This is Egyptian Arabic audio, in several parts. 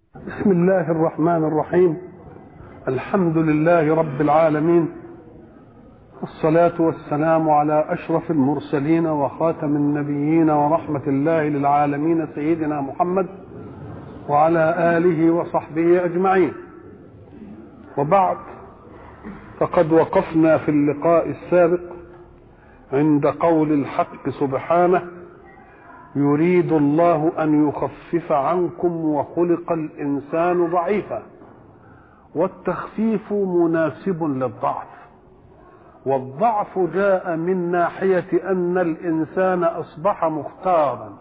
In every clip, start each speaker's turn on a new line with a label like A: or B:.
A: بسم الله الرحمن الرحيم الحمد لله رب العالمين والصلاة والسلام على أشرف المرسلين وخاتم النبيين ورحمة الله للعالمين سيدنا محمد وعلى آله وصحبه أجمعين وبعد فقد وقفنا في اللقاء السابق عند قول الحق سبحانه يريد الله ان يخفف عنكم وخلق الانسان ضعيفا والتخفيف مناسب للضعف والضعف جاء من ناحيه ان الانسان اصبح مختارا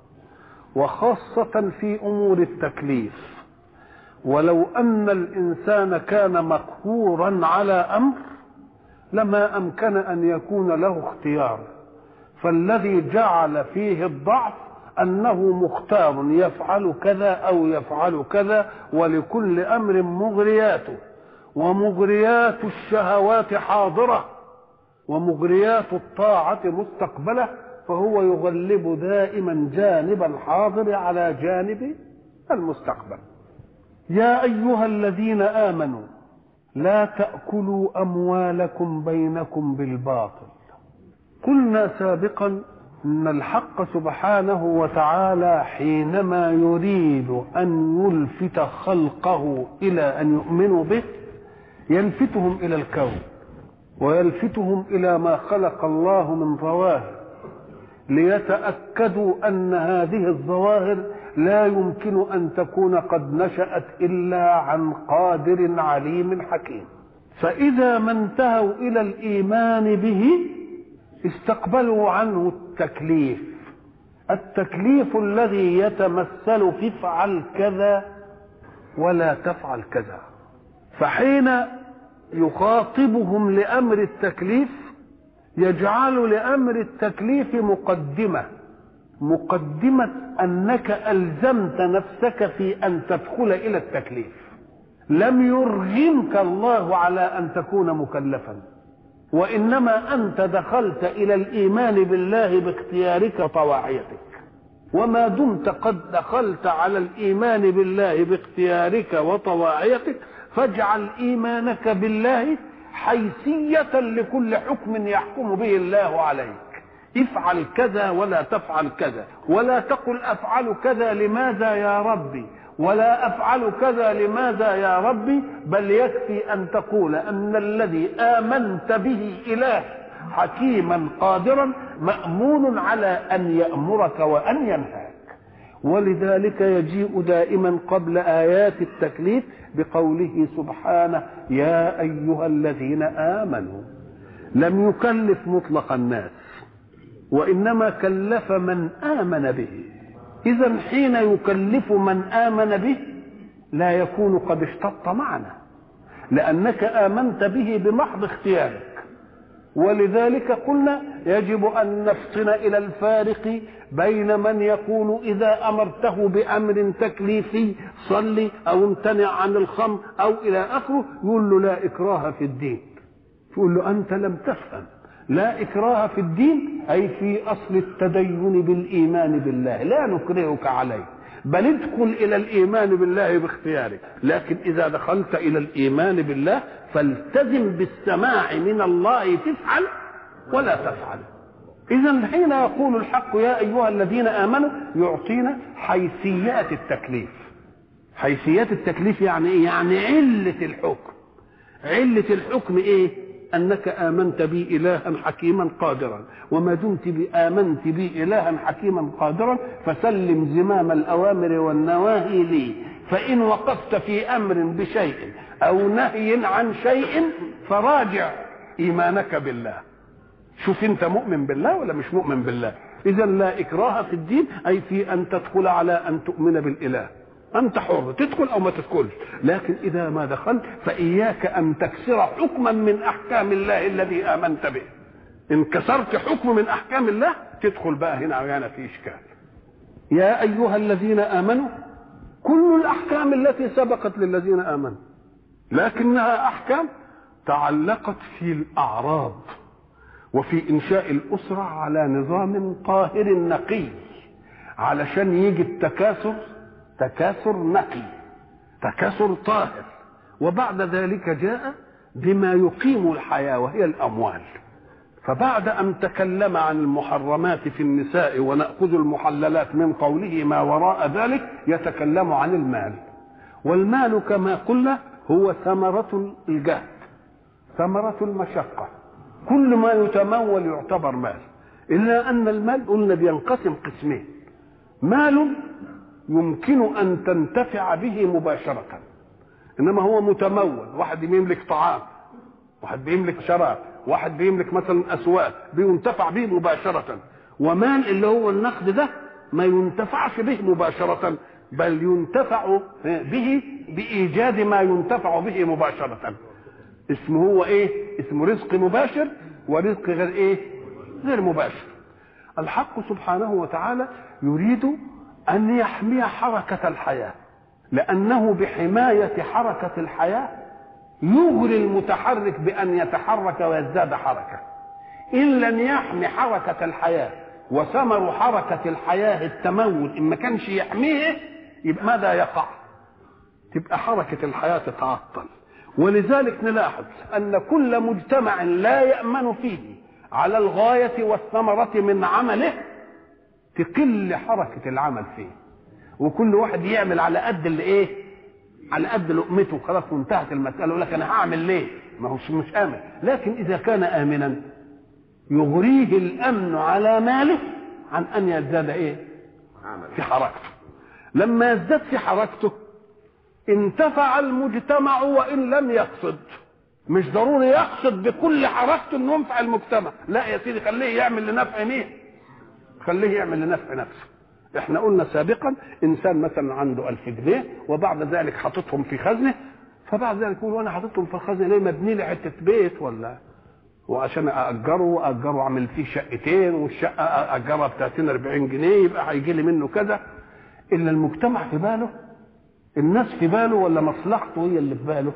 A: وخاصه في امور التكليف ولو ان الانسان كان مقهورا على امر لما امكن ان يكون له اختيار فالذي جعل فيه الضعف انه مختار يفعل كذا او يفعل كذا ولكل امر مغرياته ومغريات الشهوات حاضره ومغريات الطاعه مستقبله فهو يغلب دائما جانب الحاضر على جانب المستقبل يا ايها الذين امنوا لا تاكلوا اموالكم بينكم بالباطل قلنا سابقا ان الحق سبحانه وتعالى حينما يريد ان يلفت خلقه الى ان يؤمنوا به يلفتهم الى الكون ويلفتهم الى ما خلق الله من ظواهر ليتاكدوا ان هذه الظواهر لا يمكن ان تكون قد نشات الا عن قادر عليم حكيم فاذا ما انتهوا الى الايمان به استقبلوا عنه التكليف التكليف الذي يتمثل في افعل كذا ولا تفعل كذا فحين يخاطبهم لامر التكليف يجعل لامر التكليف مقدمه مقدمه انك الزمت نفسك في ان تدخل الى التكليف لم يرغمك الله على ان تكون مكلفا وانما انت دخلت الى الايمان بالله باختيارك طواعيتك وما دمت قد دخلت على الايمان بالله باختيارك وطواعيتك فاجعل ايمانك بالله حيثيه لكل حكم يحكم به الله عليك افعل كذا ولا تفعل كذا ولا تقل افعل كذا لماذا يا ربي ولا افعل كذا لماذا يا ربي بل يكفي ان تقول ان الذي امنت به اله حكيما قادرا مامون على ان يامرك وان ينهاك ولذلك يجيء دائما قبل ايات التكليف بقوله سبحانه يا ايها الذين امنوا لم يكلف مطلق الناس وانما كلف من امن به اذا حين يكلف من امن به لا يكون قد اشتط معنا لانك امنت به بمحض اختيارك ولذلك قلنا يجب ان نفطن الى الفارق بين من يقول اذا امرته بامر تكليفي صلي او امتنع عن الخمر او الى اخره يقول له لا اكراه في الدين تقول له انت لم تفهم لا إكراه في الدين أي في أصل التدين بالإيمان بالله لا نكرهك عليه بل ادخل إلى الإيمان بالله باختيارك لكن إذا دخلت إلى الإيمان بالله فالتزم بالسماع من الله تفعل ولا تفعل إذا حين يقول الحق يا أيها الذين آمنوا يعطينا حيثيات التكليف حيثيات التكليف يعني إيه؟ يعني علة الحكم علة الحكم إيه؟ انك امنت بي الها حكيما قادرا وما دمت بي امنت بي الها حكيما قادرا فسلم زمام الاوامر والنواهي لي فان وقفت في امر بشيء او نهي عن شيء فراجع ايمانك بالله شوف انت مؤمن بالله ولا مش مؤمن بالله اذا لا اكراه في الدين اي في ان تدخل على ان تؤمن بالاله انت حر تدخل او ما تدخلش لكن اذا ما دخلت فاياك ان تكسر حكما من احكام الله الذي امنت به ان كسرت حكم من احكام الله تدخل بقى هنا وهنا في اشكال يا ايها الذين امنوا كل الاحكام التي سبقت للذين امنوا لكنها احكام تعلقت في الاعراض وفي انشاء الاسره على نظام طاهر نقي علشان يجي التكاثر تكاثر نقي تكاثر طاهر وبعد ذلك جاء بما يقيم الحياة وهي الأموال فبعد أن تكلم عن المحرمات في النساء ونأخذ المحللات من قوله ما وراء ذلك يتكلم عن المال والمال كما قلنا هو ثمرة الجهد ثمرة المشقة كل ما يتمول يعتبر مال إلا أن المال قلنا بينقسم قسمين مال يمكن أن تنتفع به مباشرة إنما هو متمول واحد يملك طعام واحد بيملك شراب واحد بيملك مثلا أسواق بينتفع به مباشرة ومال اللي هو النقد ده ما ينتفعش به مباشرة بل ينتفع به بإيجاد ما ينتفع به مباشرة اسمه هو ايه اسمه رزق مباشر ورزق غير ايه غير مباشر الحق سبحانه وتعالى يريد ان يحمي حركه الحياه لانه بحمايه حركه الحياه يغري المتحرك بان يتحرك ويزداد حركه ان لم يحمي حركه الحياه وثمر حركه الحياه التمول ان ما كانش يحميه يبقى ماذا يقع تبقى حركه الحياه تتعطل ولذلك نلاحظ ان كل مجتمع لا يامن فيه على الغايه والثمره من عمله تقل حركه العمل فيه وكل واحد يعمل على قد اللي ايه على قد لقمته خلاص وانتهت المساله يقول لك انا هعمل ليه ما هوش مش امن لكن اذا كان امنا يغريه الامن على ماله عن ان يزداد ايه في حركته لما يزداد في حركته انتفع المجتمع وان لم يقصد مش ضروري يقصد بكل حركته انه ينفع المجتمع لا يا سيدي خليه يعمل لنفع مين خليه يعمل لنفع نفسه احنا قلنا سابقا انسان مثلا عنده ألف جنيه وبعد ذلك حاططهم في خزنه فبعد ذلك يقول وانا حاططهم في الخزنه ليه مبني لي حته بيت ولا وعشان اجره اجره اعمل فيه شقتين والشقه اجرها ب 30 40 جنيه يبقى هيجي لي منه كذا الا المجتمع في باله الناس في باله ولا مصلحته هي اللي في باله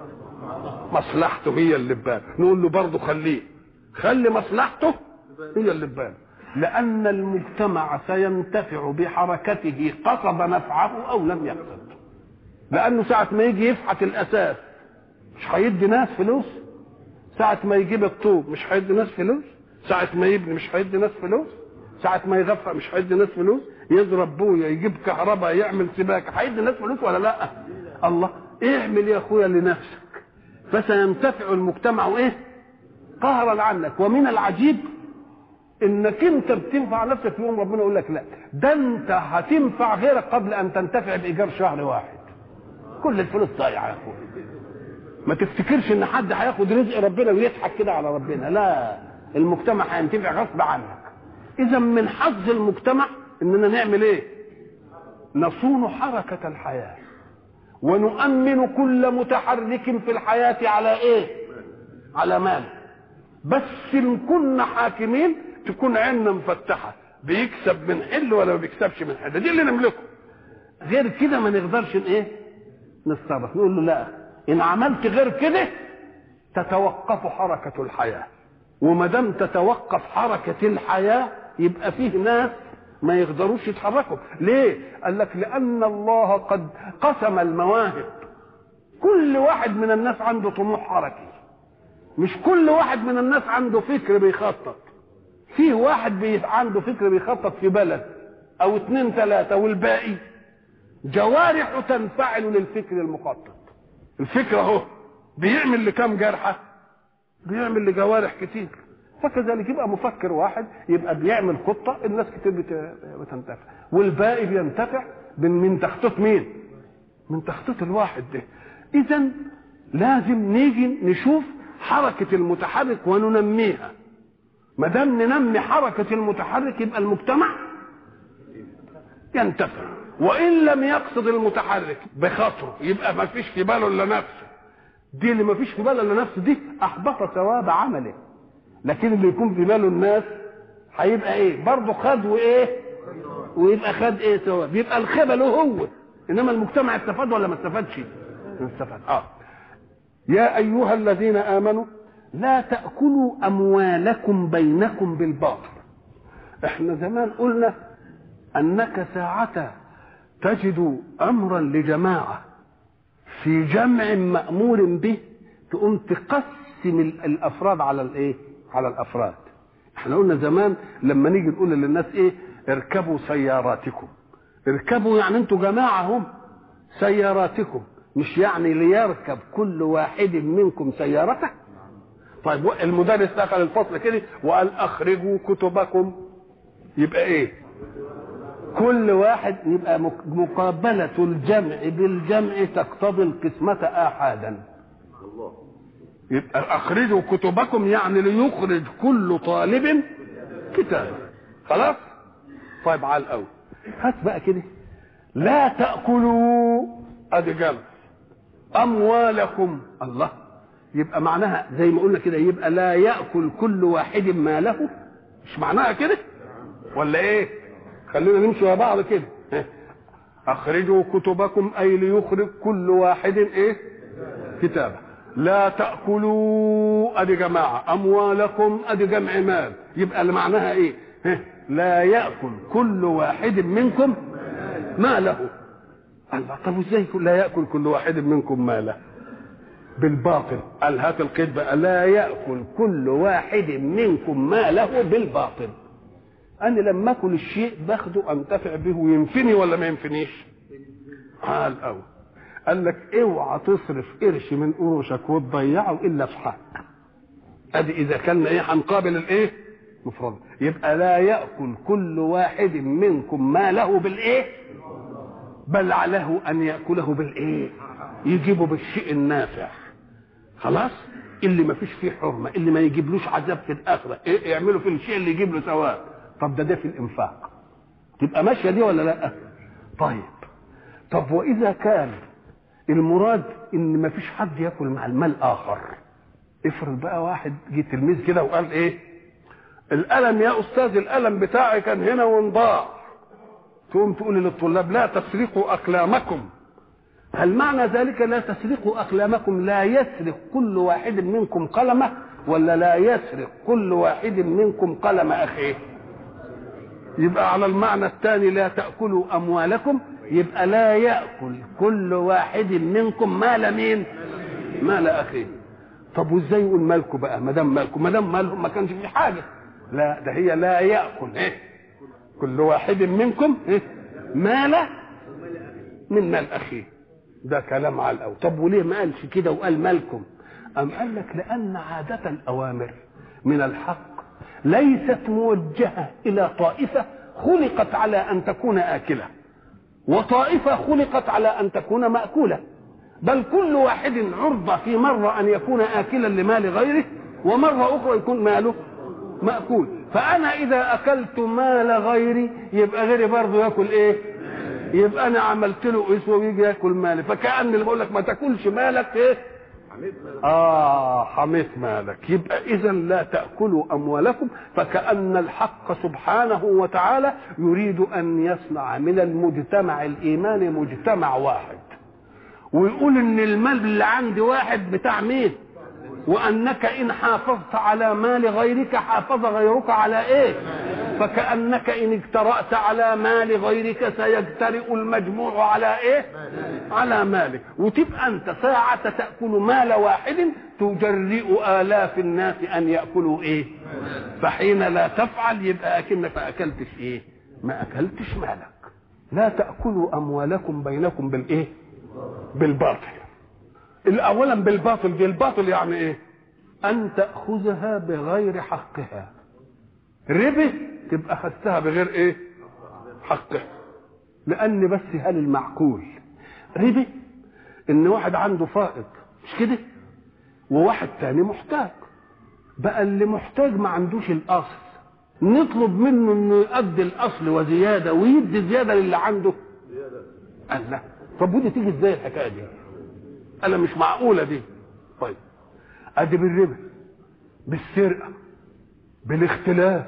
A: مصلحته هي اللي في باله نقول له برضه خليه خلي مصلحته هي اللي في باله لأن المجتمع سينتفع بحركته قصد نفعه أو لم يقصد لأنه ساعة ما يجي يفحت الأساس مش هيدي ناس فلوس ساعة ما يجيب الطوب مش هيدي ناس فلوس ساعة ما يبني مش هيدي ناس فلوس ساعة ما يغفى مش هيدي ناس فلوس يضرب بويا يجيب كهرباء يعمل سباكة هيدي ناس فلوس ولا لا الله اعمل يا اخويا لنفسك فسينتفع المجتمع ايه قهرا عنك ومن العجيب انك انت بتنفع نفسك في يوم ربنا يقول لك لا ده انت هتنفع غيرك قبل ان تنتفع بايجار شهر واحد كل الفلوس ضايعه يا اخويا ما تفتكرش ان حد هياخد رزق ربنا ويضحك كده على ربنا لا المجتمع هينتفع غصب عنك اذا من حظ المجتمع اننا نعمل ايه نصون حركه الحياه ونؤمن كل متحرك في الحياه على ايه على مال بس ان كنا حاكمين تكون عيننا مفتحه بيكسب من حل ولا ما بيكسبش من حل دي اللي نملكه غير كده ما نقدرش ايه نتصرف نقول له لا ان عملت غير كده تتوقف حركه الحياه وما دام تتوقف حركه الحياه يبقى فيه ناس ما يقدروش يتحركوا ليه قال لك لان الله قد قسم المواهب كل واحد من الناس عنده طموح حركي مش كل واحد من الناس عنده فكر بيخطط فيه واحد بي... عنده فكر بيخطط في بلد او اتنين تلاتة والباقي جوارح تنفعل للفكر المخطط الفكر اهو بيعمل لكم جرحة بيعمل لجوارح كتير فكذلك يبقى مفكر واحد يبقى بيعمل خطة الناس كتير بت... بتنتفع والباقي بينتفع من, من تخطيط مين من تخطيط الواحد ده اذا لازم نيجي نشوف حركة المتحرك وننميها ما دام ننمي حركة المتحرك يبقى المجتمع ينتفع وإن لم يقصد المتحرك بخاطره يبقى ما فيش في باله إلا نفسه دي اللي ما فيش في باله إلا نفسه دي أحبط ثواب عمله لكن اللي يكون في باله الناس هيبقى إيه برضه خد وإيه ويبقى خد إيه ثواب يبقى الخيبة له هو إنما المجتمع استفاد ولا ما استفادش استفاد آه يا أيها الذين آمنوا لا تأكلوا أموالكم بينكم بالباطل احنا زمان قلنا أنك ساعة تجد أمرا لجماعة في جمع مأمور به تقوم تقسم ال- الافراد على الايه على الافراد احنا قلنا زمان لما نيجي نقول للناس ايه اركبوا سياراتكم اركبوا يعني انتوا جماعه هم سياراتكم مش يعني ليركب كل واحد منكم سيارته طيب المدرس دخل الفصل كده وقال اخرجوا كتبكم يبقى ايه كل واحد يبقى مك- مقابلة الجمع بالجمع تقتضي القسمة آحادا يبقى أخرجوا كتبكم يعني ليخرج كل طالب كتاب خلاص طيب على الأول هات بقى كده لا تأكلوا أدي جمع أموالكم الله يبقى معناها زي ما قلنا كده يبقى لا يأكل كل واحد ماله مش معناها كده ولا ايه خلينا نمشي مع بعض كده ها. اخرجوا كتبكم اي ليخرج كل واحد ايه كتابه لا تاكلوا ادي جماعه اموالكم ادي جمع مال يبقى اللي معناها ايه ها. لا ياكل كل واحد منكم ماله الله طب ازاي لا ياكل كل واحد منكم ماله بالباطل قال هات القيد بقى لا ياكل كل واحد منكم ماله بالباطل انا لما اكل الشيء باخده انتفع به وينفني ولا ما ينفنيش قال الاول قال لك اوعى تصرف قرش من قروشك وتضيعه الا في حق ادي اذا كان ايه هنقابل الايه مفرد يبقى لا ياكل كل واحد منكم ماله بالايه بل له ان ياكله بالايه يجيبه بالشيء النافع خلاص اللي ما فيش فيه حرمه اللي ما يجيبلوش عذاب في الاخره إيه يعملوا في الشيء اللي يجيب له ثواب طب ده ده في الانفاق تبقى ماشيه دي ولا لا طيب طب واذا كان المراد ان ما فيش حد ياكل مع المال اخر افرض بقى واحد جه تلميذ كده وقال ايه القلم يا استاذ القلم بتاعي كان هنا وانضاع تقوم تقول للطلاب لا تسرقوا اقلامكم هل معنى ذلك لا تسرقوا اقلامكم لا يسرق كل واحد منكم قلمه ولا لا يسرق كل واحد منكم قلم اخيه يبقى على المعنى الثاني لا تاكلوا اموالكم يبقى لا ياكل كل واحد منكم مال مين مال اخيه طب وازاي يقول مالكم بقى ما دام مالكم ما دام مالهم ما كانش في حاجه لا ده هي لا ياكل ايه كل واحد منكم إيه؟ مال من مال اخيه ده كلام على الاول طب وليه ما قالش كده وقال مالكم ام قال لك لان عاده الاوامر من الحق ليست موجهه الى طائفه خلقت على ان تكون اكله وطائفه خلقت على ان تكون ماكوله بل كل واحد عرضه في مره ان يكون اكلا لمال غيره ومره اخرى يكون ماله ماكول فانا اذا اكلت مال غيري يبقى غيري برضه ياكل ايه يبقى انا عملت له اسوه ويجي ياكل مالي فكان اللي بقول لك ما تاكلش مالك ايه اه حميت مالك يبقى اذا لا تاكلوا اموالكم فكان الحق سبحانه وتعالى يريد ان يصنع من المجتمع الايماني مجتمع واحد ويقول ان المال اللي عند واحد بتاع مين وانك ان حافظت على مال غيرك حافظ غيرك على ايه فكانك ان اجترات على مال غيرك سيجترئ المجموع على ايه على مالك وتبقى انت ساعة تأكل مال واحد تجرئ آلاف الناس أن يأكلوا إيه فحين لا تفعل يبقى أكنك ما أكلتش إيه ما أكلتش مالك لا تأكلوا أموالكم بينكم بالإيه بالباطل اولا بالباطل دي الباطل يعني ايه ان تاخذها بغير حقها ربه تبقى اخذتها بغير ايه حقها لان بس هل المعقول ربه ان واحد عنده فائض مش كده وواحد تاني محتاج بقى اللي محتاج ما عندوش الاصل نطلب منه انه يؤدي الاصل وزياده ويدي زياده للي عنده قال لا طب ودي تيجي ازاي الحكايه دي انا مش معقوله دي طيب ادي بالربا بالسرقه بالاختلاس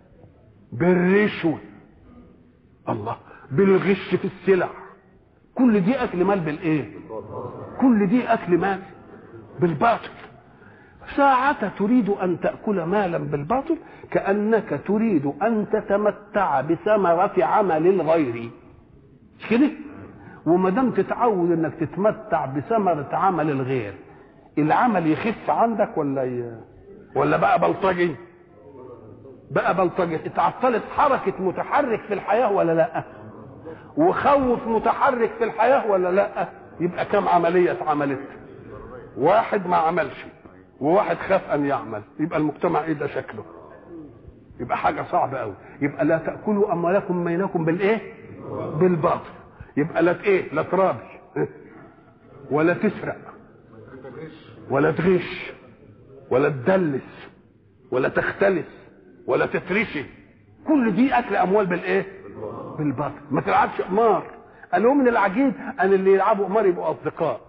A: بالرشوه الله بالغش في السلع كل دي اكل مال بالايه كل دي اكل مال بالباطل ساعة تريد أن تأكل مالا بالباطل كأنك تريد أن تتمتع بثمرة عمل الغير مش كده؟ وما دام تتعود انك تتمتع بثمره عمل الغير العمل يخف عندك ولا ي... ولا بقى بلطجي بقى بلطجي اتعطلت حركه متحرك في الحياه ولا لا وخوف متحرك في الحياه ولا لا يبقى كم عمليه اتعملت واحد ما عملش وواحد خاف ان يعمل يبقى المجتمع ايه ده شكله يبقى حاجه صعبه قوي يبقى لا تاكلوا اموالكم بينكم بالايه بالباطل يبقى لا ايه لا ترابي ولا تسرق ولا تغش ولا تدلس ولا تختلس ولا تترشي كل دي اكل اموال بالايه بالباطل ما تلعبش قمار قالوا من العجيب ان اللي يلعبوا قمار يبقوا اصدقاء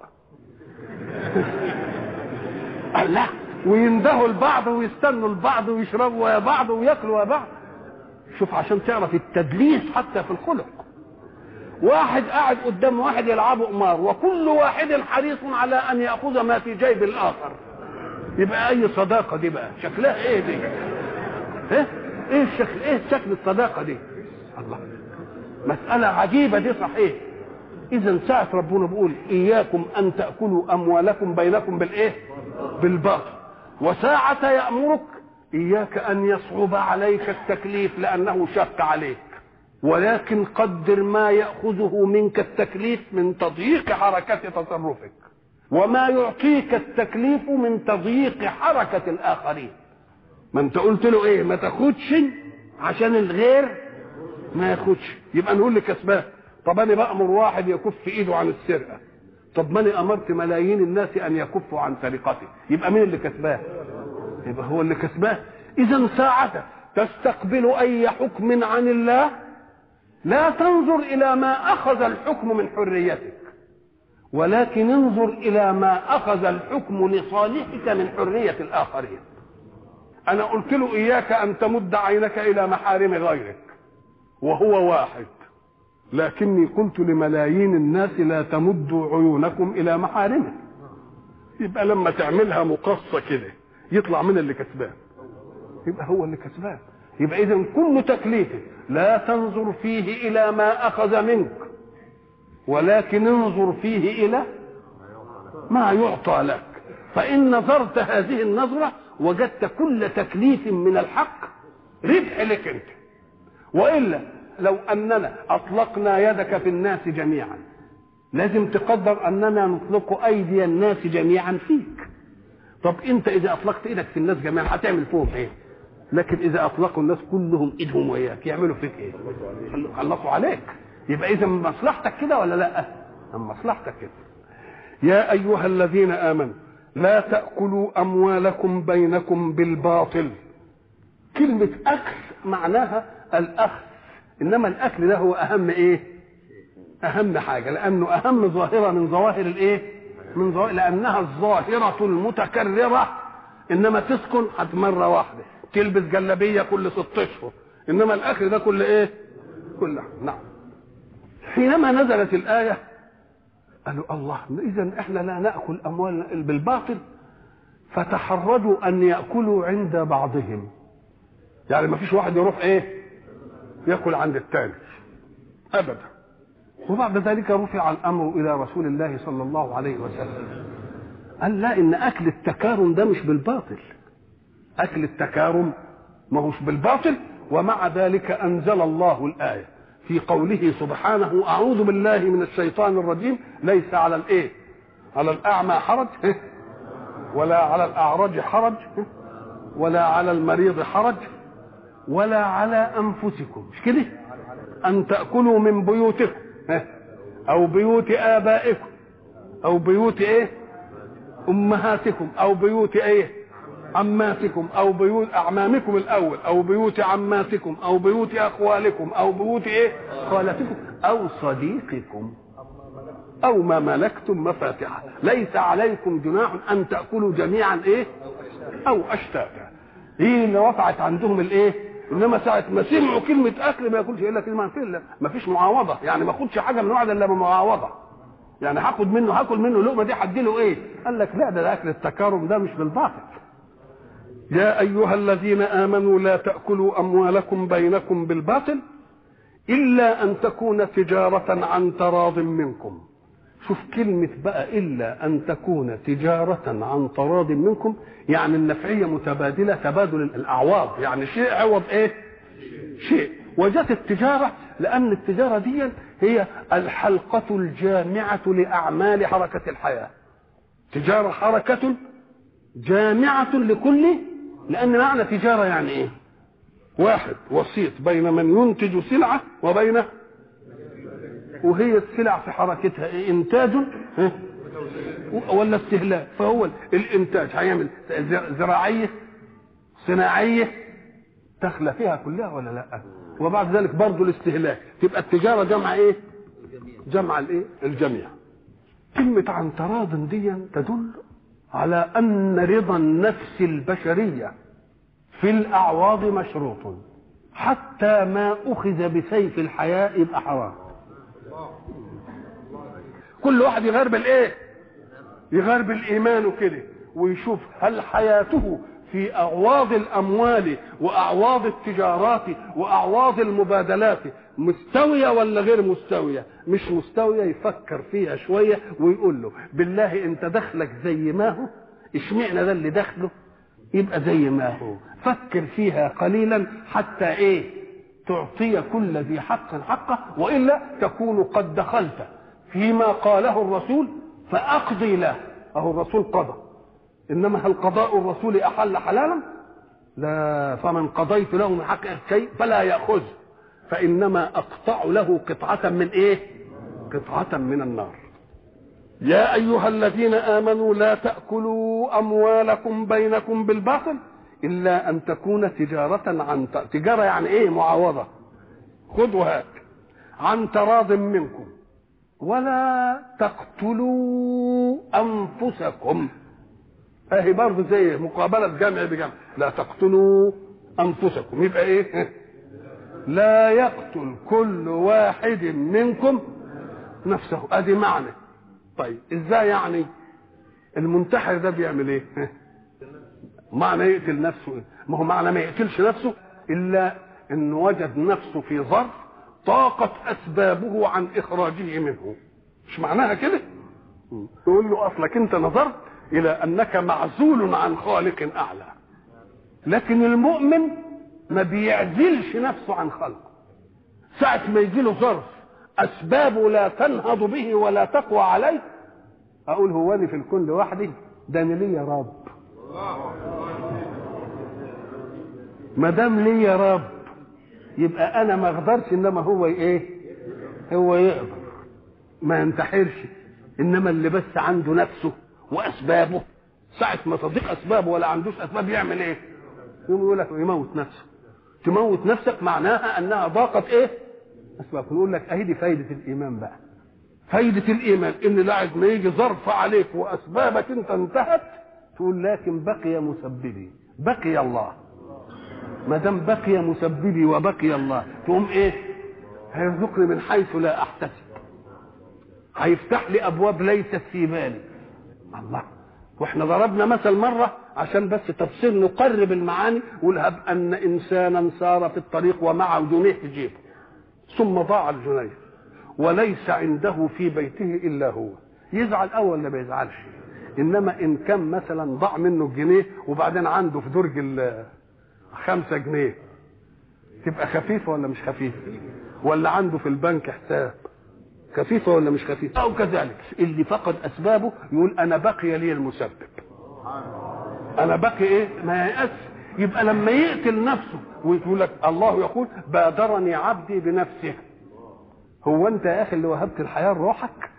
A: قال لا ويندهوا لبعض ويستنوا لبعض ويشربوا ويا بعض وياكلوا ويا بعض شوف عشان تعرف التدليس حتى في الخلق واحد قاعد قدام واحد يلعبوا قمار وكل واحد حريص على ان ياخذ ما في جيب الاخر يبقى اي صداقه دي بقى شكلها ايه دي ايه ايه الشكل ايه شكل الصداقه دي الله مساله عجيبه دي صحيح اذا ساعه ربنا بيقول اياكم ان تاكلوا اموالكم بينكم بالايه بالباطل وساعه يامرك اياك ان يصعب عليك التكليف لانه شق عليك ولكن قدر ما ياخذه منك التكليف من تضييق حركه تصرفك وما يعطيك التكليف من تضييق حركه الاخرين ما انت قلت له ايه ما تاخدش عشان الغير ما ياخدش يبقى نقول لكسبان طب انا بامر واحد يكف ايده عن السرقه طب ما انا امرت ملايين الناس ان يكفوا عن سرقتي يبقى مين اللي كسبان يبقى هو اللي كسبان اذا ساعة تستقبل اي حكم عن الله لا تنظر الى ما اخذ الحكم من حريتك ولكن انظر الى ما اخذ الحكم لصالحك من حريه الاخرين انا قلت له اياك ان تمد عينك الى محارم غيرك وهو واحد لكني قلت لملايين الناس لا تمدوا عيونكم الى محارمه يبقى لما تعملها مقصه كده يطلع من اللي كسبان يبقى هو اللي كسبان يبقى اذا كل تكليف لا تنظر فيه الى ما اخذ منك ولكن انظر فيه الى ما يعطى لك فان نظرت هذه النظره وجدت كل تكليف من الحق ربح لك انت والا لو اننا اطلقنا يدك في الناس جميعا لازم تقدر اننا نطلق ايدي الناس جميعا فيك طب انت اذا اطلقت ايدك في الناس جميعا هتعمل فيهم ايه لكن اذا اطلقوا الناس كلهم ايدهم وياك يعملوا فيك ايه خلصوا عليك يبقى اذا مصلحتك كده ولا لا مصلحتك كده يا ايها الذين امنوا لا تاكلوا اموالكم بينكم بالباطل كلمه اكل معناها الاخذ انما الاكل ده هو اهم ايه اهم حاجه لانه اهم ظاهره من ظواهر الايه من ظواهر لانها الظاهره المتكرره انما تسكن حد مره واحده تلبس جلابيه كل ست اشهر انما الاكل ده كل ايه كل نعم حينما نزلت الايه قالوا الله اذا احنا لا ناكل اموال بالباطل فتحرجوا ان ياكلوا عند بعضهم يعني ما فيش واحد يروح ايه ياكل عند الثاني ابدا وبعد ذلك رفع الامر الى رسول الله صلى الله عليه وسلم قال لا ان اكل التكارم ده مش بالباطل اكل التكارم ما هوش بالباطل ومع ذلك انزل الله الايه في قوله سبحانه اعوذ بالله من الشيطان الرجيم ليس على الايه على الاعمى حرج ولا على الاعرج حرج ولا على المريض حرج ولا على انفسكم مش كده ان تاكلوا من بيوتكم او بيوت ابائكم او بيوت ايه امهاتكم او بيوت ايه عماتكم او بيوت اعمامكم الاول او بيوت عماتكم او بيوت اخوالكم او بيوت ايه خالتكم او صديقكم او ما ملكتم مفاتحه ليس عليكم جناح ان تاكلوا جميعا ايه او اشتاتا هي اللي وقعت عندهم الايه انما ساعه ما سمعوا كلمه اكل ما ياكلش الا كلمه الا ما فيش معاوضه يعني ما اخدش حاجه من واحد الا بمعاوضه يعني هاخد منه هاكل منه لقمه دي هدي له ايه قال لك لا ده اكل التكارم ده مش بالباطل يا ايها الذين امنوا لا تاكلوا اموالكم بينكم بالباطل إلا أن تكون تجارة عن تراض منكم شوف كلمة بقى إلا أن تكون تجارة عن تراض منكم يعني النفعية متبادلة تبادل الأعواض يعني شيء عوض إيه شيء وجت التجارة لأن التجارة دي هي الحلقة الجامعة لأعمال حركة الحياة تجارة حركة جامعة لكل لأن معنى تجارة يعني إيه واحد وسيط بين من ينتج سلعة وبين وهي السلع في حركتها إيه؟ إنتاج إيه؟ ولا استهلاك فهو الإنتاج هيعمل زراعية صناعية داخلة فيها كلها ولا لا وبعد ذلك برضه الاستهلاك تبقى التجارة جمع إيه جمع الإيه الجميع كلمة عن تراض دي تدل على أن رضا النفس البشرية في الأعواض مشروط حتى ما أخذ بسيف الحياة يبقى حرام كل واحد يغير بالإيه يغير بالإيمان وكده ويشوف هل حياته في أعواض الأموال وأعواض التجارات وأعواض المبادلات مستوية ولا غير مستوية مش مستوية يفكر فيها شوية ويقول له بالله انت دخلك زي ما هو اشمعنى ده اللي دخله يبقى زي ما هو فكر فيها قليلا حتى ايه تعطي كل ذي حق حقه والا تكون قد دخلت فيما قاله الرسول فاقضي له اهو الرسول قضى انما هل قضاء الرسول احل حلالا لا فمن قضيت له من حق شيء فلا ياخذه فانما اقطع له قطعه من ايه قطعه من النار يا ايها الذين امنوا لا تاكلوا اموالكم بينكم بالباطل الا ان تكون تجاره عن تجاره يعني ايه معاوضه خذ وهات عن تراض منكم ولا تقتلوا انفسكم اهي برضه زي مقابله جمع بجمع لا تقتلوا انفسكم يبقى ايه لا يقتل كل واحد منكم نفسه ادي معنى طيب ازاي يعني المنتحر ده بيعمل ايه معنى يقتل نفسه إيه؟ ما هو معنى ما يقتلش نفسه الا انه وجد نفسه في ظرف طاقت اسبابه عن اخراجه منه مش معناها كده يقول له اصلك انت نظرت الى انك معزول عن خالق اعلى لكن المؤمن ما بيعزلش نفسه عن خلقه ساعة ما يجي له ظرف أسبابه لا تنهض به ولا تقوى عليه أقول هو أنا في الكون لوحدي ده أنا ليا رب ما دام ليا رب يبقى أنا ما أقدرش إنما هو إيه؟ هو يقدر ما ينتحرش إنما اللي بس عنده نفسه وأسبابه ساعة ما تضيق أسبابه ولا عندوش أسباب يعمل إيه؟ يقوم يقول لك يموت نفسه تموت نفسك معناها انها ضاقت ايه اسباب نقول لك اهي دي فايده الايمان بقى فايده الايمان ان بعد ما يجي ظرف عليك واسبابك انت انتهت تقول لكن بقي مسببي بقي الله ما دام بقي مسببي وبقي الله تقوم ايه هيرزقني من حيث لا احتسب هيفتح لي ابواب ليست في بالي الله واحنا ضربنا مثل مره عشان بس تفصيل نقرب المعاني ولهب ان انسانا سار في الطريق ومعه جنيه في جيبه ثم ضاع الجنيه وليس عنده في بيته الا هو يزعل اول ولا ما يزعلش انما ان كان مثلا ضاع منه الجنيه وبعدين عنده في درج ال خمسة جنيه تبقى خفيفة ولا مش خفيفة ولا عنده في البنك حساب خفيفة ولا مش خفيفة أو كذلك اللي فقد أسبابه يقول أنا بقي لي المسبب أنا بقي إيه ما يأس يبقى لما يقتل نفسه ويقول لك الله يقول بادرني عبدي بنفسه هو أنت يا أخي اللي وهبت الحياة لروحك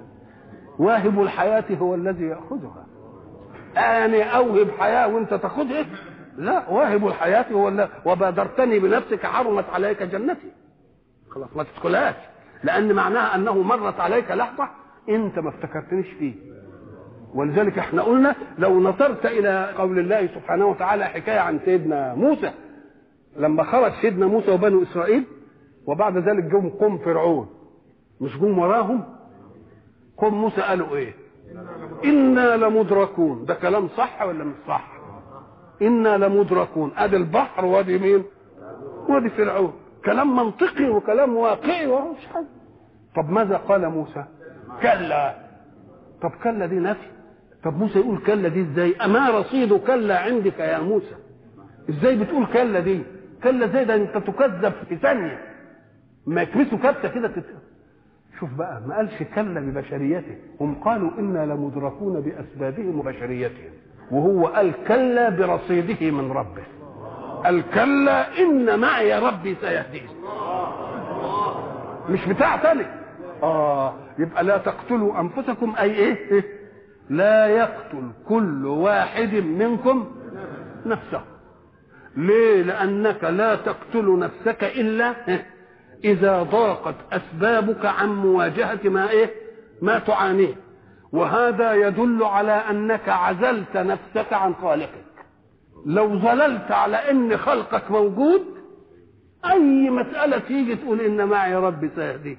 A: واهب الحياة هو الذي يأخذها أنا أوهب حياة وأنت تاخذها لا واهب الحياة هو الذي وبادرتني بنفسك حرمت عليك جنتي خلاص ما تدخلهاش لان معناها انه مرت عليك لحظه انت ما افتكرتنيش فيه ولذلك احنا قلنا لو نظرت الى قول الله سبحانه وتعالى حكايه عن سيدنا موسى لما خرج سيدنا موسى وبنو اسرائيل وبعد ذلك جم قوم فرعون مش جم وراهم قوم موسى قالوا ايه انا لمدركون ده كلام صح ولا مش صح انا لمدركون ادي البحر وادي مين وادي فرعون كلام منطقي وكلام واقعي ومش حاجه طب ماذا قال موسى كلا طب كلا دي نفي طب موسى يقول كلا دي ازاي اما رصيد كلا عندك يا موسى ازاي بتقول كلا دي كلا زي ده انت تكذب في ثانيه ما يكبسوا كبسه كده تت... شوف بقى ما قالش كلا ببشريته هم قالوا انا لمدركون باسبابهم وبشريتهم وهو قال كلا برصيده من ربه قال كلا ان معي ربي سيهدين مش بتاع تاني اه يبقى لا تقتلوا انفسكم اي ايه, إيه؟ لا يقتل كل واحد منكم نفسه ليه لانك لا تقتل نفسك الا اذا ضاقت اسبابك عن مواجهه ما ايه ما تعانيه وهذا يدل على انك عزلت نفسك عن خالقك لو ظللت على ان خلقك موجود اي مساله تيجي تقول ان معي ربي سيهديه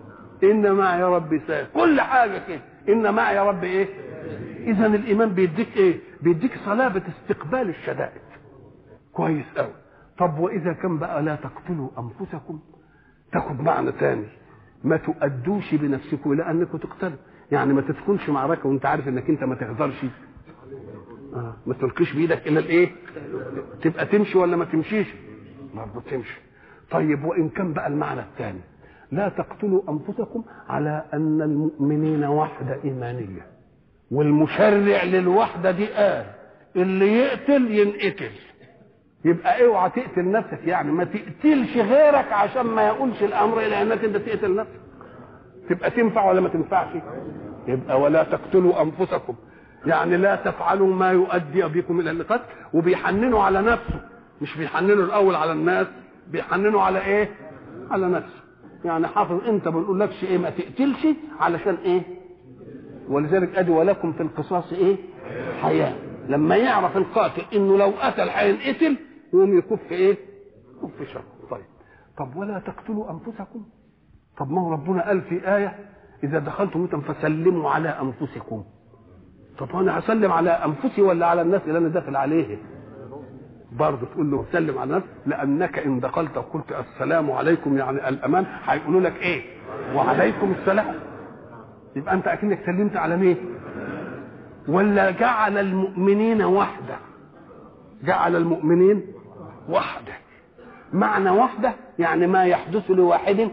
A: ان معي ربي سيهديه كل حاجه كده ان معي ربي ايه اذا الايمان بيديك ايه بيديك صلابه استقبال الشدائد كويس قوي طب واذا كان بقى لا تقتلوا انفسكم تاخد معنى تاني ما تؤدوش بنفسكم الى انكم تقتلوا يعني ما تدخلش معركه وانت عارف انك انت ما تقدرش آه. ما تلقيش بايدك الى الايه تبقى تمشي ولا ما تمشيش برضه تمشي طيب وان كان بقى المعنى الثاني لا تقتلوا انفسكم على ان المؤمنين وحده ايمانيه والمشرع للوحده دي قال اللي يقتل ينقتل يبقى اوعى تقتل نفسك يعني ما تقتلش غيرك عشان ما يقولش الامر الى انك انت تقتل نفسك تبقى تنفع ولا ما تنفعش يبقى ولا تقتلوا انفسكم يعني لا تفعلوا ما يؤدي بكم الى القتل وبيحننوا على نفسه مش بيحننوا الاول على الناس بيحننوا على ايه على نفسه يعني حافظ انت ما نقولكش ايه ما تقتلش علشان ايه ولذلك ادي ولكم في القصاص ايه حياه لما يعرف القاتل انه لو قتل هينقتل يقوم يكف ايه يكف شر طيب طب ولا تقتلوا انفسكم طب ما هو ربنا قال في ايه اذا دخلتم بيوتا فسلموا على انفسكم طب انا هسلم على انفسي ولا على الناس اللي انا داخل عليه برضه تقول له سلم على الناس لانك ان دخلت وقلت السلام عليكم يعني الامان هيقولوا لك ايه وعليكم السلام يبقى انت اكنك سلمت على مين ولا جعل المؤمنين وحده جعل المؤمنين وحده معنى وحده يعني ما يحدث لواحد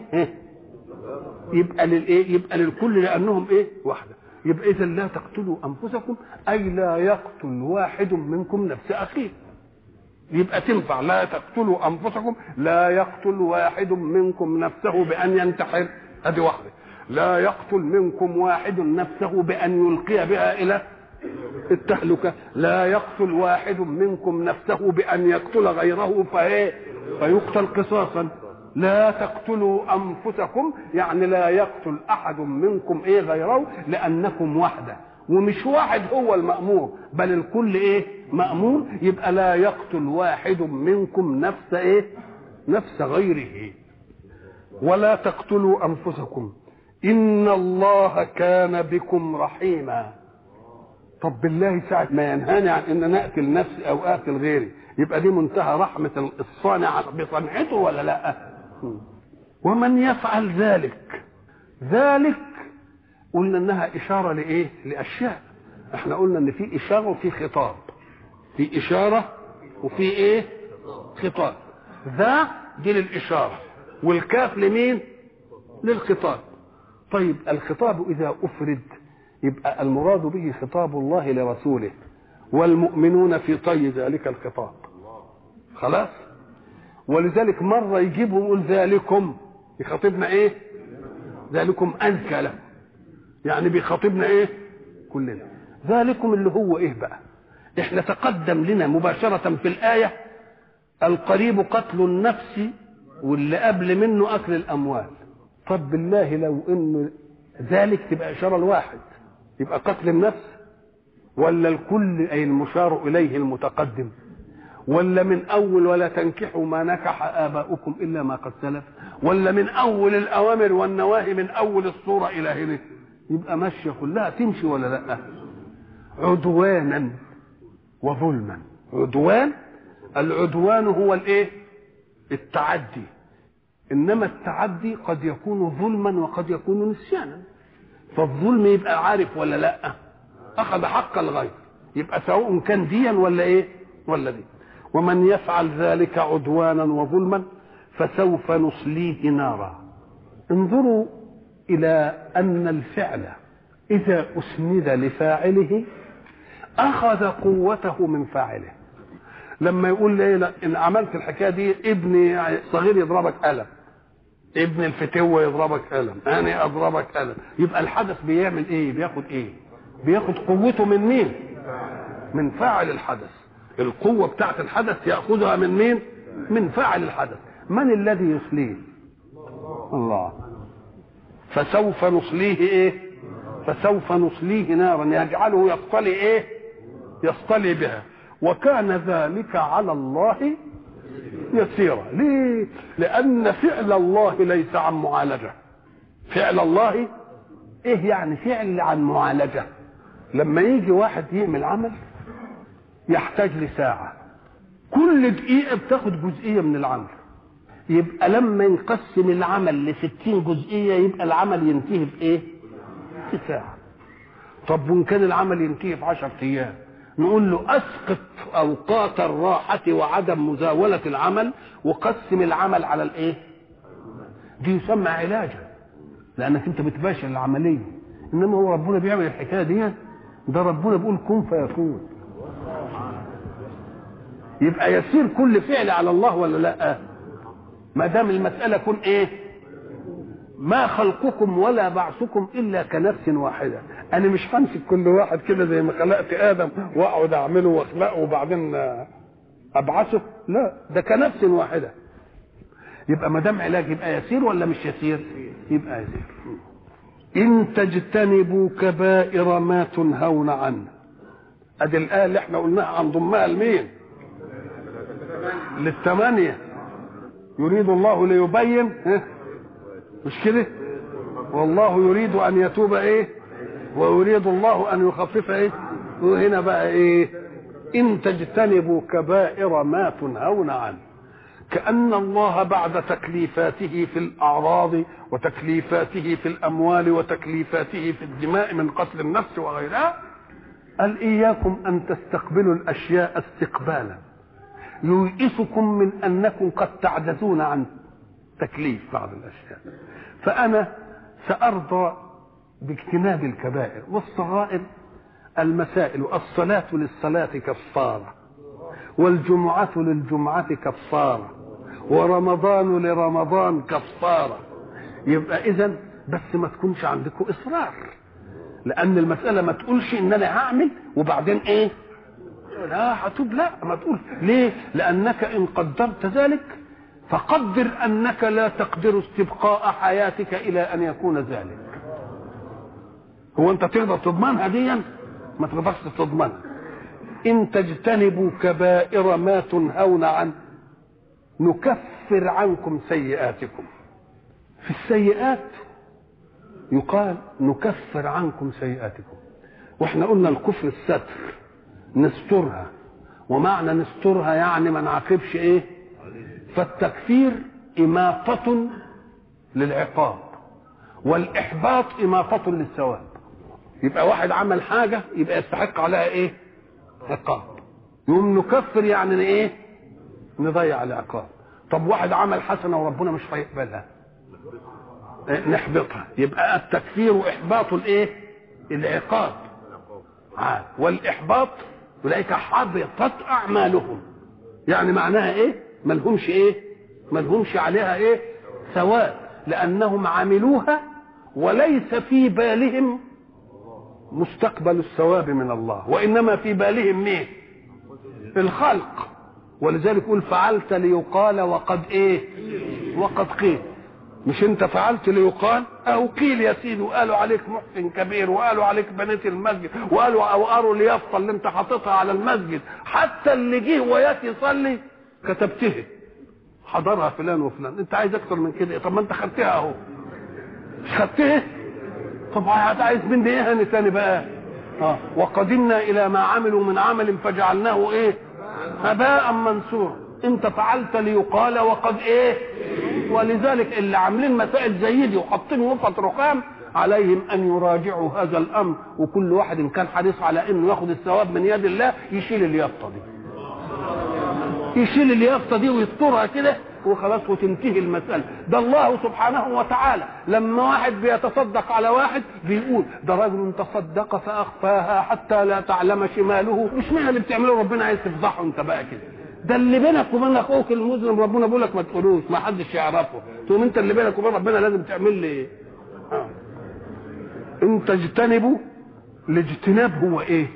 A: يبقى للايه يبقى للكل لانهم ايه وحده يبقى اذا لا تقتلوا انفسكم اي لا يقتل واحد منكم نفس اخيه يبقى تنفع لا تقتلوا انفسكم لا يقتل واحد منكم نفسه بان ينتحر ادي واحده لا يقتل منكم واحد نفسه بان يلقي بها الى التهلكه لا يقتل واحد منكم نفسه بان يقتل غيره فايه فيقتل قصاصا لا تقتلوا انفسكم يعني لا يقتل احد منكم ايه غيره لانكم وحده ومش واحد هو المامور بل الكل ايه مامور يبقى لا يقتل واحد منكم نفس ايه نفس غيره ولا تقتلوا انفسكم ان الله كان بكم رحيما طب بالله ساعة ما ينهاني عن ان انا اقتل نفسي او اقتل غيري يبقى دي منتهى رحمة الصانع بصنعته ولا لا ومن يفعل ذلك ذلك قلنا انها اشارة لايه لاشياء احنا قلنا ان في اشارة وفي خطاب في اشارة وفي ايه خطاب ذا دي للاشارة والكاف لمين للخطاب طيب الخطاب اذا افرد يبقى المراد به خطاب الله لرسوله والمؤمنون في طي ذلك الخطاب خلاص ولذلك مرة يجيبهم يقول ذلكم يخاطبنا ايه ذلكم أزكى لكم يعني بيخاطبنا ايه كلنا ذلكم اللي هو ايه بقى احنا تقدم لنا مباشرة في الآية القريب قتل النفس واللي قبل منه أكل الأموال طب بالله لو انه ذلك تبقى إشارة لواحد يبقى قتل النفس ولا الكل أي المشار إليه المتقدم ولا من أول ولا تنكحوا ما نكح آباؤكم إلا ما قد سلف ولا من أول الأوامر والنواهي من أول الصورة إلى هنا يبقى ماشية كلها تمشي ولا لا عدوانا وظلما عدوان العدوان هو الايه التعدي انما التعدي قد يكون ظلما وقد يكون نسيانا فالظلم يبقى عارف ولا لا اخذ حق الغير يبقى سواء كان ديا ولا ايه ولا دي ومن يفعل ذلك عدوانا وظلما فسوف نصليه نارا انظروا الى ان الفعل اذا اسند لفاعله اخذ قوته من فاعله لما يقول لي لا ان عملت الحكايه دي ابني صغير يضربك قلم ابن الفتوه يضربك قلم انا اضربك قلم يبقى الحدث بيعمل ايه بياخد ايه بياخد قوته من مين من فاعل الحدث القوه بتاعت الحدث ياخذها من مين من فاعل الحدث من الذي يصليه الله فسوف نصليه ايه فسوف نصليه نارا يجعله يصطلي ايه يصطلي بها وكان ذلك على الله يسيرا ليه لان فعل الله ليس عن معالجه فعل الله ايه يعني فعل عن معالجه لما يجي واحد يعمل عمل يحتاج لساعه كل دقيقه بتاخد جزئيه من العمل يبقى لما ينقسم العمل لستين جزئيه يبقى العمل ينتهي بايه في ساعه طب وان كان العمل ينتهي في عشرة ايام نقول له اسقط اوقات الراحه وعدم مزاوله العمل وقسم العمل على الايه دي يسمى علاجا لانك انت بتباشر العمليه انما هو ربنا بيعمل الحكايه دي ده ربنا بيقول كن فيكون يبقى يسير كل فعل على الله ولا لا ما دام المساله كن ايه ما خلقكم ولا بعثكم الا كنفس واحده انا مش همسك كل واحد كده زي ما خلقت ادم واقعد اعمله واخلقه وبعدين ابعثه لا ده كنفس واحده يبقى ما دام علاج يبقى يسير ولا مش يسير يبقى يسير ان تجتنبوا كبائر ما تنهون عنه ادي الايه اللي احنا قلناها هنضمها لمين للثمانيه يريد الله ليبين مش كده والله يريد ان يتوب ايه ويريد الله ان يخفف ايه وهنا بقى ايه ان تجتنبوا كبائر ما تنهون عنه كأن الله بعد تكليفاته في الأعراض وتكليفاته في الأموال وتكليفاته في الدماء من قتل النفس وغيرها قال إياكم أن تستقبلوا الأشياء استقبالا ييئسكم من أنكم قد تعجزون عن تكليف بعض الأشياء فأنا سأرضى باجتناب الكبائر والصغائر المسائل الصلاة للصلاة كفارة والجمعة للجمعة كفارة ورمضان لرمضان كفارة يبقى إذا بس ما تكونش عندكم إصرار لأن المسألة ما تقولش إن أنا هعمل وبعدين إيه لا هتوب لا ما تقول ليه لأنك إن قدرت ذلك فقدر أنك لا تقدر استبقاء حياتك إلى أن يكون ذلك هو أنت تقدر تضمنها ديا ما تقدرش تضمنها إن تجتنبوا كبائر ما تنهون عنه نكفر عنكم سيئاتكم في السيئات يقال نكفر عنكم سيئاتكم واحنا قلنا الكفر الستر نسترها ومعنى نسترها يعني ما نعاقبش ايه فالتكفير إماطة للعقاب والإحباط إماطة للثواب يبقى واحد عمل حاجة يبقى يستحق عليها إيه؟ عقاب يقوم نكفر يعني إيه؟ نضيع العقاب طب واحد عمل حسنة وربنا مش هيقبلها إيه؟ نحبطها يبقى التكفير إحباط الإيه؟ العقاب آه. والإحباط أولئك حبطت أعمالهم يعني معناها إيه؟ ملهمش ايه ملهمش عليها ايه ثواب لانهم عملوها وليس في بالهم مستقبل الثواب من الله وانما في بالهم مين الخلق ولذلك يقول فعلت ليقال وقد ايه وقد قيل مش انت فعلت ليقال او قيل يا سيدي وقالوا عليك محسن كبير وقالوا عليك بنيت المسجد وقالوا او قروا اليافطه اللي انت حاططها على المسجد حتى اللي جه ويات يصلي كتبته حضرها فلان وفلان انت عايز اكتر من كده طب ما انت خدتها اهو مش خدتها طب عايز مني ايه هاني تاني بقى اه وقدمنا الى ما عملوا من عمل فجعلناه ايه هباء منثورا انت فعلت ليقال وقد ايه ولذلك اللي عاملين مسائل زي دي وحاطين وفة رخام عليهم ان يراجعوا هذا الامر وكل واحد ان كان حريص على انه ياخذ الثواب من يد الله يشيل اليافطه دي يشيل اليافطه دي ويسطرها كده وخلاص وتنتهي المسألة ده الله سبحانه وتعالى لما واحد بيتصدق على واحد بيقول ده رجل تصدق فأخفاها حتى لا تعلم شماله مش معنى اللي بتعمله ربنا عايز تفضحه انت بقى كده ده اللي بينك وبين اخوك المسلم ربنا بيقول لك ما تقولوش ما حدش يعرفه تقوم انت اللي بينك وبين ربنا لازم تعمل لي ايه آه. ان تجتنبوا الاجتناب هو ايه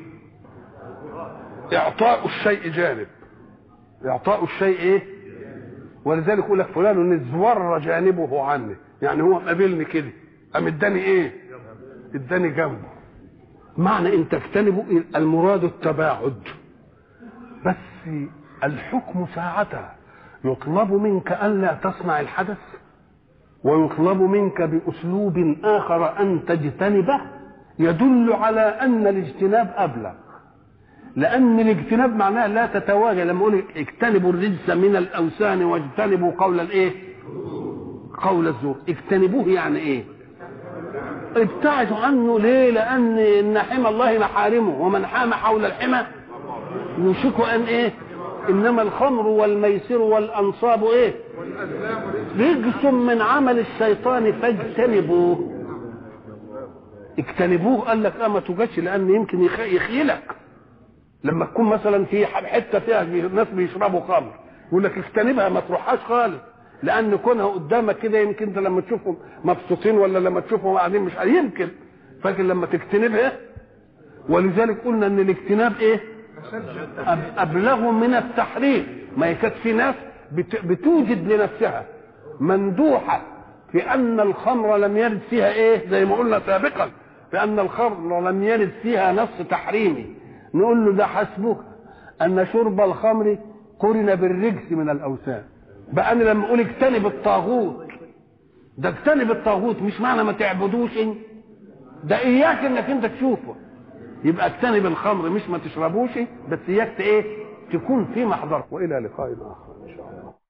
A: اعطاء الشيء جانب اعطاء الشيء ايه ولذلك يقول لك فلان ازور جانبه عني يعني هو مقابلني كده قام اداني ايه اداني جنبه معنى ان تجتنبوا المراد التباعد بس الحكم ساعتها يطلب منك الا تصنع الحدث ويطلب منك باسلوب اخر ان تجتنبه يدل على ان الاجتناب ابلغ لان الاجتناب معناه لا تتواجد لما اقول اجتنبوا الرجس من الاوثان واجتنبوا قول الايه قول الزور اجتنبوه يعني ايه ابتعدوا عنه ليه لان ان حمى الله محارمه ومن حام حول الحمى يوشك ان ايه انما الخمر والميسر والانصاب ايه رجس من عمل الشيطان فاجتنبوه اجتنبوه قال لك اه ما توجدش لان يمكن يخيلك لما تكون مثلا في حته فيها ناس بيشربوا خمر يقول لك اجتنبها ما تروحهاش خالص لان كونها قدامك كده يمكن انت لما تشوفهم مبسوطين ولا لما تشوفهم قاعدين مش يمكن فاكر لما تجتنبها ولذلك قلنا ان الاجتناب ايه ابلغ من التحريم ما كانت في ناس بتوجد لنفسها مندوحه في ان الخمر لم يرد فيها ايه زي ما قلنا سابقا بان الخمر لم يرد فيها نص تحريمي نقول له ده حسبك ان شرب الخمر قرن بالرجس من الاوثان بقى انا لما اقول اجتنب الطاغوت ده اجتنب الطاغوت مش معنى ما تعبدوش ده اياك انك انت تشوفه يبقى اجتنب الخمر مش ما تشربوش بس اياك ايه تكون في محضر والى لقاء اخر ان شاء الله